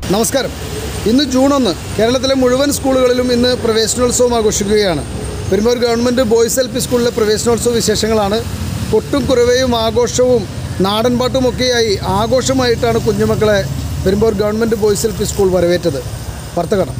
നമസ്കാരം ഇന്ന് ജൂൺ ഒന്ന് കേരളത്തിലെ മുഴുവൻ സ്കൂളുകളിലും ഇന്ന് പ്രവേശനോത്സവം ആഘോഷിക്കുകയാണ് Perumpoor government boys L P സ്കൂളിലെ പ്രവേശനോത്സവ വിശേഷങ്ങളാണ് കൊട്ടും കുരവയും ആഘോഷവും നാടൻപാട്ടുമൊക്കെയായി ആഘോഷമായിട്ടാണ് കുഞ്ഞുമക്കളെ Perumpoor government boys L P school വരവേറ്റത് വർത്തകടം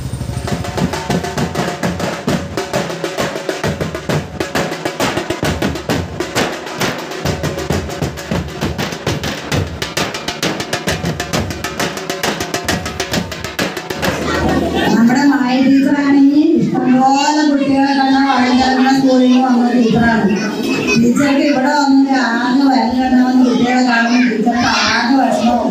നമ്മുടെ മായ ടീച്ചറാണെങ്കിൽ ഇഷ്ടംപോലെ കുട്ടികളെ കണ്ട വഴികിടക്കുന്ന സ്കൂളിൽ വന്ന ടീച്ചറാണ് ടീച്ചർക്ക് ഇവിടെ വന്നിട്ട് ആകെ വരലിടണമെന്ന് കുട്ടികളെ കാണുമ്പോൾ ടീച്ചർക്ക് ആകെ വിഷമവും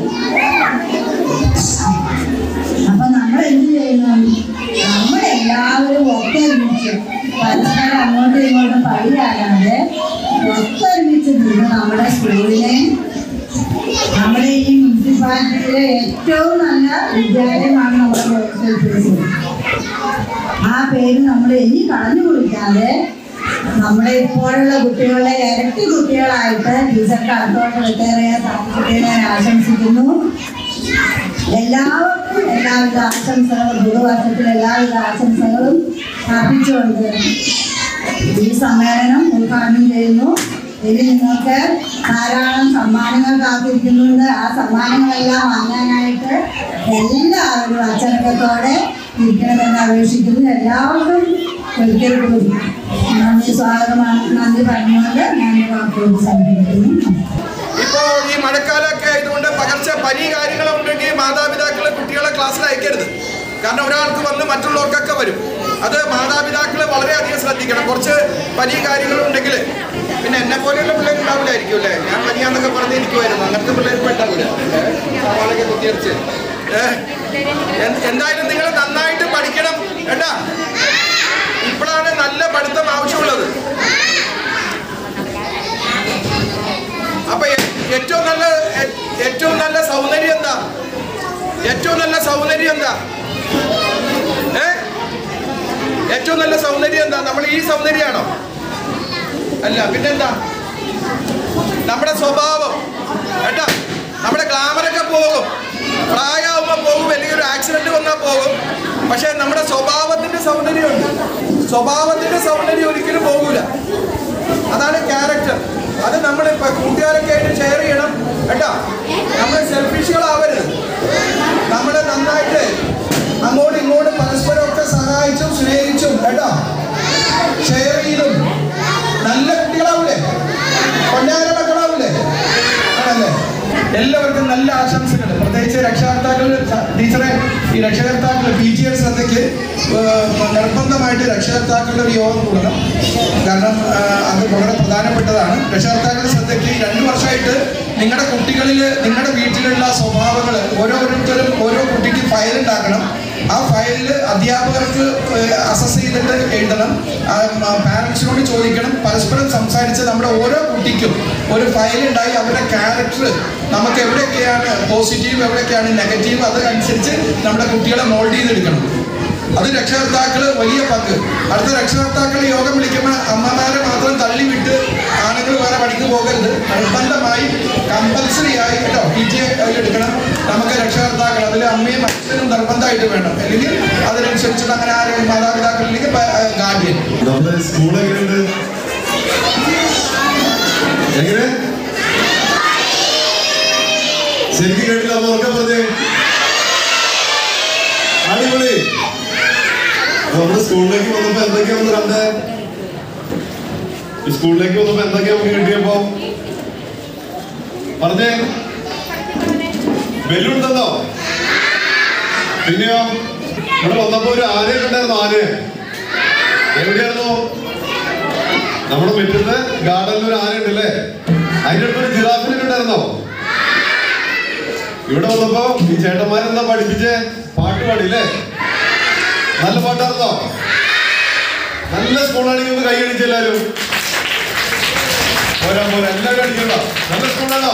അപ്പൊ നമ്മൾ എന്ത് ചെയ്യണം നമ്മളെല്ലാവരും ഒത്തൊരുമിച്ച് പരസ്പരം അങ്ങോട്ടും ഇങ്ങോട്ടും പഴിയാകാതെ ഒത്തൊരുമിച്ച് നിന്ന് നമ്മുടെ സ്കൂളിനെ നമ്മുടെ ഈ മുനിസിപ്പാലിറ്റിയിലെ ഏറ്റവും നല്ല വിദ്യാലയമാണ് നമ്മുടെ ഗവൺമെന്റ് ആ പേര് നമ്മൾ ഇനി കളഞ്ഞു കുളിക്കാതെ നമ്മുടെ ഇപ്പോഴുള്ള കുട്ടികളുടെ ഇരട്ടി കുട്ടികളായിട്ട് ടീച്ചർക്ക് അടുത്തോട്ട് റിട്ടയർ ചെയ്യാൻ സാധിക്കട്ടെ ഞാൻ ആശംസിക്കുന്നു എല്ലാവർക്കും എല്ലാവിധ ആശംസകളും പുതുവർഷത്തിൽ എല്ലാവിധ ആശംസകളും അർപ്പിച്ചുകൊണ്ട് ഈ സമ്മേളനം ഉദ്ഘാടനം ചെയ്യുന്നു ഇനി നിങ്ങൾക്ക് ധാരാളം സമ്മാനങ്ങൾ കാത്തിരിക്കുന്നുണ്ട് ആ സമ്മാനങ്ങളെല്ലാം വാങ്ങാനായിട്ട് എല്ലാവരും അച്ചടക്കത്തോടെ ഇരിക്കണമെന്ന് അപേക്ഷിക്കുന്നു എല്ലാവർക്കും ഒരിക്കൽ കൂടി നന്ദി സ്വാഗതമാണ് നന്ദി പറഞ്ഞുകൊണ്ട് ഞാൻ വാക്കുകൾ സമർപ്പിക്കുന്നു ഇപ്പോ ഈ മഴക്കാലമൊക്കെ ആയതുകൊണ്ട് പകർച്ച പനി കാര്യങ്ങളും ഉണ്ടെങ്കിൽ മാതാപിതാക്കളെ കുട്ടികളെ ക്ലാസ്സിൽ അയക്കരുത് കാരണം ഒരാൾക്ക് വന്ന് മറ്റുള്ളവർക്കൊക്കെ വരും അത് മാതാപിതാക്കൾ വളരെയധികം ശ്രദ്ധിക്കണം കുറച്ച് പനി കാര്യങ്ങളും ഉണ്ടെങ്കിൽ പിന്നെ എന്നെ പോലെയുള്ള പിള്ളേർ ഉണ്ടാവില്ലായിരിക്കും അല്ലേ ഞാൻ പനിയാന്നൊക്കെ പറഞ്ഞിരിക്കുമായിരുന്നു അങ്ങനത്തെ പിള്ളേർ ഇപ്പൊ ഉണ്ടാവില്ല സവാളൊക്കെ കുത്തിയടിച്ച് ഏഹ്, എന്ത്- എന്തായാലും നിങ്ങൾ നന്നായിട്ട് പഠിക്കണം കേട്ടാ ഇപ്പോഴാണ് നല്ല പഠിത്തം ആവശ്യമുള്ളത് അപ്പൊ ഏ- ഏറ്റവും നല്ല ഏ- ഏറ്റവും നല്ല സൗന്ദര്യം എന്താ ഏറ്റവും നല്ല സൗന്ദര്യം എന്താ ഏ ഏറ്റവും നല്ല സൗന്ദര്യം എന്താ നമ്മൾ ഈ സൗന്ദര്യമാണോ അല്ല പിന്നെന്താ നമ്മുടെ സ്വഭാവം കേട്ടാ നമ്മുടെ ഗ്ലാമറൊക്കെ പോകും പ്രായമാകുമ്പോൾ പോകും അല്ലെങ്കിൽ ഒരു ആക്സിഡന്റ് വന്നാൽ പോകും പക്ഷെ നമ്മുടെ സ്വഭാവത്തിന്റെ സൗന്ദര്യമുണ്ട് സ്വഭാവത്തിന്റെ സൗന്ദര്യം ഒരിക്കലും പോകൂല അതാണ് ക്യാരക്ടർ അത് നമ്മൾ ഇപ്പൊ കൂട്ടുകാരൊക്കെ ആയിട്ട് ഷെയർ ചെയ്യണം കേട്ടോ നമ്മൾ സെൽഫിഷുകളാവരുത് നമ്മൾ നന്നായിട്ട് അങ്ങോട്ടും ഇങ്ങോട്ടും പരസ്പരം ഒക്കെ സഹായിച്ചും സ്നേഹിച്ചും കേട്ടോ ഷെയർ ചെയ്തും നല്ല കുട്ടികളാവൂലേ പൊന്നാര മക്കളാവൂലേ ആണല്ലേ എല്ലാവർക്കും നല്ല ആശംസകൾ പ്രത്യേകിച്ച് രക്ഷകർത്താക്കൾ ടീച്ചറെ ഈ രക്ഷകർത്താക്കൾ പി ടി എ ശ്രദ്ധയ്ക്ക് ഏഹ്, നിർബന്ധമായിട്ട് രക്ഷകർത്താക്കളുടെ ഒരു യോഗം കൂടണം കാരണം ഏഹ്, അത് വളരെ പ്രധാനപ്പെട്ടതാണ് രക്ഷകർത്താക്കളുടെ ശ്രദ്ധയ്ക്ക് ഈ രണ്ട് വർഷമായിട്ട് നിങ്ങളുടെ കുട്ടികളിൽ നിങ്ങളുടെ വീട്ടിലുള്ള സ്വഭാവങ്ങൾ ഓരോരുത്തരും ഓരോ കുട്ടിക്ക് ഫയൽ ഉണ്ടാക്കണം ആ ഫയലിൽ അധ്യാപകർക്ക് അസസ് ചെയ്തിട്ട് എഴുതണം പാരൻസിനോട് ചോദിക്കണം പരസ്പരം സംസാരിച്ച് നമ്മുടെ ഓരോ കുട്ടിക്കും ഒരു ഫയൽ ഉണ്ടായി അവരുടെ ക്യാരക്ടർ നമുക്ക് എവിടെയൊക്കെയാണ് പോസിറ്റീവ് എവിടെയൊക്കെയാണ് നെഗറ്റീവ് അതനുസരിച്ച് നമ്മുടെ കുട്ടികളെ മോൾഡ് ചെയ്തെടുക്കണം അത് രക്ഷകർത്താക്കൾ വലിയ പങ്ക് അടുത്ത രക്ഷകർത്താക്കൾ യോഗം വിളിക്കുമ്പോൾ അമ്മമാരെ മാത്രം തള്ളിവിട്ട് ആണുങ്ങൾ വേറെ പണിക്ക് പോകരുത് നിർബന്ധമായി കമ്പൽസറി ആയി കേട്ടോ പി ടി എടുക്കണം നമുക്ക് രക്ഷകർത്താക്കൾ അതിൽ അമ്മയും അച്ഛനും നിർബന്ധമായിട്ട് വേണം അല്ലെങ്കിൽ അതിനനുസരിച്ചുള്ള അങ്ങനെ ആരെങ്കിലും മാതാപിതാക്കളിലേക്ക് ഗാർഡിയൻ നമ്മുടെ സ്കൂൾ എങ്ങനെയുണ്ട് എങ്ങനെ ശരിക്കും കേട്ടില്ല അപ്പൊ ഉറക്കെ പറഞ്ഞേ അടിപൊളി അപ്പൊ നമ്മുടെ സ്കൂളിലേക്ക് വന്നപ്പോ എന്തൊക്കെയാ ഒന്ന് കണ്ടേ ഈ സ്കൂളിലേക്ക് വന്നപ്പോ എന്തൊക്കെയാ നമുക്ക് കിട്ടിയപ്പോ പറഞ്ഞേ ബലൂൺ തന്നോ പിന്നെയോ ഇവിടെ വന്നപ്പോ ഒരു ആനയെ കണ്ടായിരുന്നു ആനയെ എവിടെയായിരുന്നു നമ്മുടെ മുറ്റത്ത് ഗാർഡനിൽ ഒരു ആന ഉണ്ടല്ലേ അതിന്റെ അടുത്ത് ഒരു ജിറാഫിനെ കണ്ടായിരുന്നോ ഇവിടെ വന്നപ്പോ ഈ ചേട്ടന്മാരെന്താ പഠിപ്പിച്ചേ പാട്ട് പാടില്ലേ നല്ല പാട്ടായിരുന്നോ നല്ല സ്കൂളാണെങ്കിൽ ഒന്ന് കൈ അടിച്ച് എല്ലാരും പോരാ പോരാ എല്ലാവരും അടിക്കണ്ടോ നല്ല സ്കൂളാണോ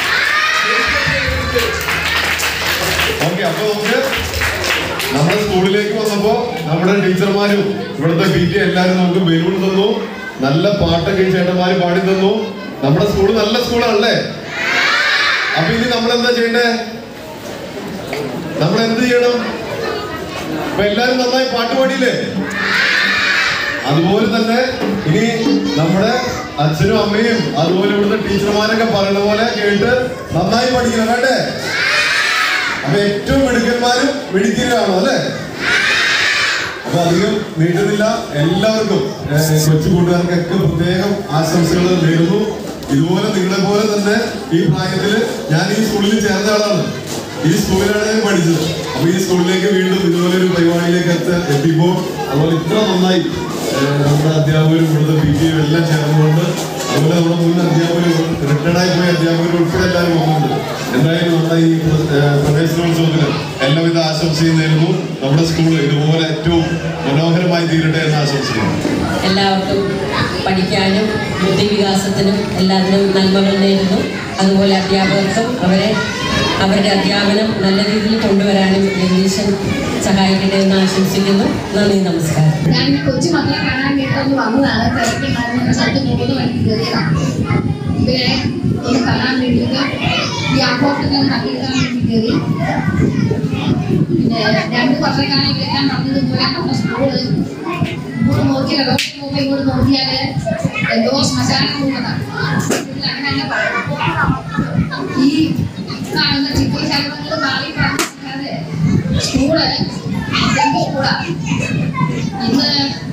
ഓക്കെ അപ്പൊ നമുക്ക് നമ്മുടെ സ്കൂളിലേക്ക് വന്നപ്പോ നമ്മുടെ ടീച്ചർമാരും ഇവിടുത്തെ പി ടി എല്ലാവരും നമുക്ക് ബലൂൺ തന്നു നല്ല പാട്ടൊക്കെ ഈ ചേട്ടന്മാര് പാടി തന്നു നമ്മുടെ സ്കൂൾ നല്ല സ്കൂളാണല്ലേ അപ്പൊ ഇനി നമ്മൾ എന്താ ചെയ്യണ്ടേ നമ്മൾ എന്ത് ചെയ്യണം അപ്പൊ എല്ലാരും നന്നായി പാട്ട് പാടിയില്ലേ അതുപോലെ തന്നെ ഇനി നമ്മുടെ അച്ഛനും അമ്മയും അതുപോലെ ഇവിടുത്തെ ടീച്ചർമാരൊക്കെ പറയുന്ന പോലെ കേട്ട് നന്നായി പഠിക്കണം വേണ്ടേ അപ്പൊ ഏറ്റവും മിടുക്കന്മാരും മിടുക്കിയവരാണോ അല്ലേ അപ്പൊ അധികം നീട്ടുന്നില്ല എല്ലാവർക്കും ഏഹ്, കൊച്ചു കൂട്ടുകാർക്കൊക്കെ പ്രത്യേകം ആശംസകൾ നേരുന്നു ഇതുപോലെ നിങ്ങളെ പോലെ തന്നെ ഈ പ്രായത്തില് ഞാൻ ഈ സ്കൂളിൽ ചേർന്ന ആളാണ് ഈ സ്കൂളിലാണ് ഞാൻ പഠിച്ചത് അപ്പൊ ഈ സ്കൂളിലേക്ക് വീണ്ടും ഇതുപോലെ ഒരു പരിപാടിയിലേക്ക് എത്ത എത്തിയപ്പോൾ അതുപോലെ ഇത്ര നന്നായി ഏഹ്, നമ്മുടെ അധ്യാപകരും ഇവിടുത്തെ പി ടി എല്ലാം ചേർന്നുകൊണ്ട് അതുപോലെ നമ്മുടെ മുൻ അധ്യാപകരും റിട്ടയർഡായി പോയ അധ്യാപകരും ഉൾപ്പെടെ എല്ലാവരും വന്നിട്ടുണ്ട് എന്തായാലും നമ്മുടെ ഈ ഏഹ്, പ്രവേശനോത്സവത്തിന് എല്ലാവിധ ആശംസയും നേരുന്നു നമ്മുടെ സ്കൂൾ ഇതുപോലെ ഏറ്റവും മനോഹരമായി തീരട്ടെ എന്ന് ആശംസിക്കുന്നു എല്ലാവർക്കും പഠിക്കാനും ബുദ്ധിവികാസത്തിനും എല്ലാത്തിനും നന്മകൾ നേരുന്നു അതുപോലെ അധ്യാപകർക്കും അവരെ അവരുടെ അധ്യാപനം നല്ല രീതിയിൽ കൊണ്ടുവരാനും ജഗദീശൻ സഹായിക്കട്ടെ എന്ന് ആശംസിക്കുന്നു നന്ദി നമസ്കാരം ഞാൻ കൊച്ചു മക്കളെ കാണാൻ വേണ്ടി വന്നതാണ് തിരക്കുണ്ടായിരുന്ന സ്ഥലത്ത് പോകുന്ന വഴി കയറിയതാണ് ഇവരെ ഒന്ന് കാണാൻ വേണ്ടിയിട്ട് ഈ ആഘോഷത്തിൽ പങ്കെടുക്കാൻ വേണ്ടി കയറി പിന്നെ രണ്ട് വർഷക്കാലം ഞാൻ പറഞ്ഞതുപോലെ നമ്മുടെ സ്കൂള് ഇങ്ങോട്ട് നോക്കിയാൽ ഇടവഴിക്ക് പോകുമ്പോൾ ഇങ്ങോട്ട് നോക്കിയാൽ എന്തോ ശ്മശാനം പോകുന്നതാണ് ഇതിൽ അങ്ങനെ തന്നെ പറയാം ഈ കാണുന്ന ചിത്രശലഭങ്ങൾ മാറി പറഞ്ഞാൽ സ്കൂള് രണ്ട് സ്കൂളാണ് ഇന്ന്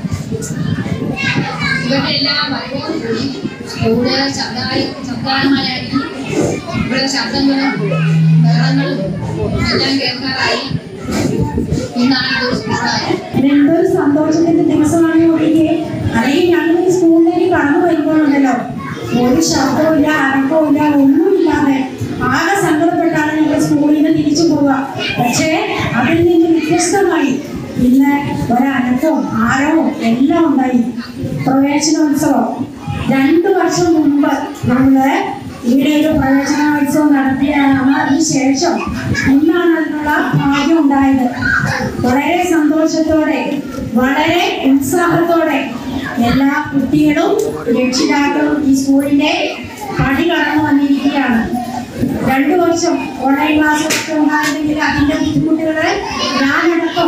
ഇവരുടെ എല്ലാം വരവോട് കൂടി സ്കൂള് ശബ്ദമായി ശബ്ദാനമായായി ഇവിടെ ശബ്ദങ്ങളും ബഹളങ്ങളും എല്ലാം കേൾക്കാറായി ഇന്നാണ് ഇതൊരു സ്കൂളായത് എന്തൊരു സന്തോഷത്തിന്റെ ദിവസമാണ് ഒഴികെ അല്ലെങ്കിൽ ഞങ്ങൾ ഈ സ്കൂളിലേക്ക് കടന്നു വരുമ്പോഴുണ്ടല്ലോ ഒരു ശബ്ദമില്ല അനക്കമില്ല ഒന്നുമില്ലാതെ ആകെ സങ്കടപ്പെട്ടാണ് ഞങ്ങൾ സ്കൂളിൽ നിന്ന് തിരിച്ചു പോവുക പക്ഷേ അതിൽ നിന്ന് വ്യത്യസ്തമായി ഇന്ന് ഒരനക്കവും ആരവും എല്ലാം ഉണ്ടായി പ്രവേശനോത്സവം രണ്ടു വർഷം മുമ്പ് നമ്മള് ഇവിടെ ഒരു പ്രവേശനോത്സവം നടത്തിയാണ് അതിന് ശേഷം ഇന്നാണ് അതിനുള്ള ഭാഗ്യം ഉണ്ടായത് വളരെ സന്തോഷത്തോടെ വളരെ ഉത്സാഹത്തോടെ എല്ലാ കുട്ടികളും രക്ഷിതാക്കളും ഈ സ്കൂളിന്റെ പടി കടന്നു വന്നിരിക്കുകയാണ് രണ്ടു വർഷം ഓൺലൈൻ ക്ലാസ് ഒക്കെ ഉണ്ടായിരുന്നെങ്കിൽ അതിന്റെ ബുദ്ധിമുട്ടുകള് ഞാനടക്കം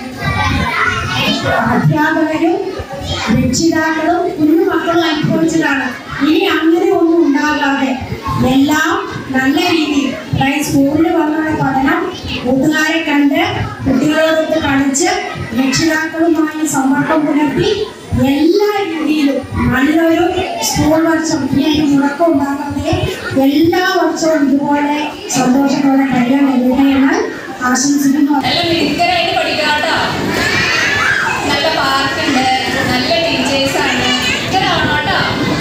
അധ്യാപകരും രക്ഷിതാക്കളും കുഞ്ഞു മക്കളും അനുഭവിച്ചതാണ് ഇനി അങ്ങനെ ഒന്നും ഉണ്ടാകാതെ എല്ലാം നല്ല രീതിയിൽ അതായത് സ്കൂളിൽ വന്നുള്ള പഠനം കൂട്ടുകാരെ കണ്ട് കുട്ടികളോടൊത്ത് കളിച്ച് രക്ഷിതാക്കളുമായി സമ്പർക്കം പുലർത്തി എല്ലാ രീതിയിലും നല്ലൊരു സ്കൂൾ വർഷം ഇനി അതിന് മുടക്കം ഉണ്ടാകാതെ എല്ലാ വർഷവും ഇതുപോലെ സന്തോഷത്തോടെ കഴിയാൻ കഴിയട്ടെ എന്ന് ആശംസിക്കുന്നു നല്ല മിടുക്കരായിട്ട് പഠിക്കാട്ടോ നല്ല പാർക്കുണ്ട് നല്ല ടീച്ചേഴ്സാണ് ഇത്തരാണോ കേട്ടോ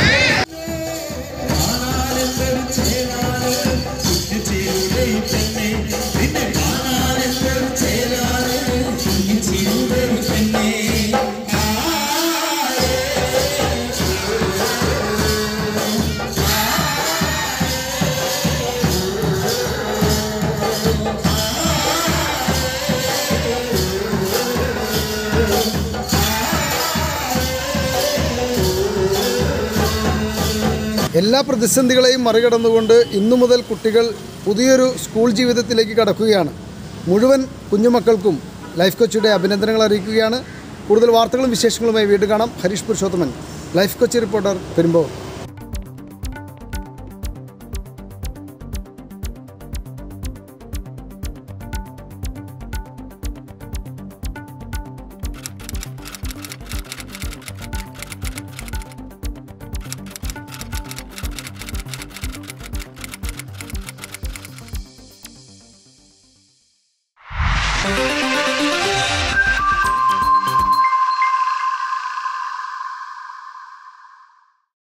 എല്ലാ പ്രതിസന്ധികളെയും മറികടന്നുകൊണ്ട് ഇന്നു മുതൽ കുട്ടികൾ പുതിയൊരു സ്കൂൾ ജീവിതത്തിലേക്ക് കടക്കുകയാണ് മുഴുവൻ കുഞ്ഞുമക്കൾക്കും ലൈഫ് കോച്ചിയുടെ അഭിനന്ദനങ്ങൾ അറിയിക്കുകയാണ് കൂടുതൽ വാർത്തകളും വിശേഷങ്ങളുമായി വീണ്ടും കാണാം Harish Purushothaman life coach reporter പെരുമ്പോൾ Thank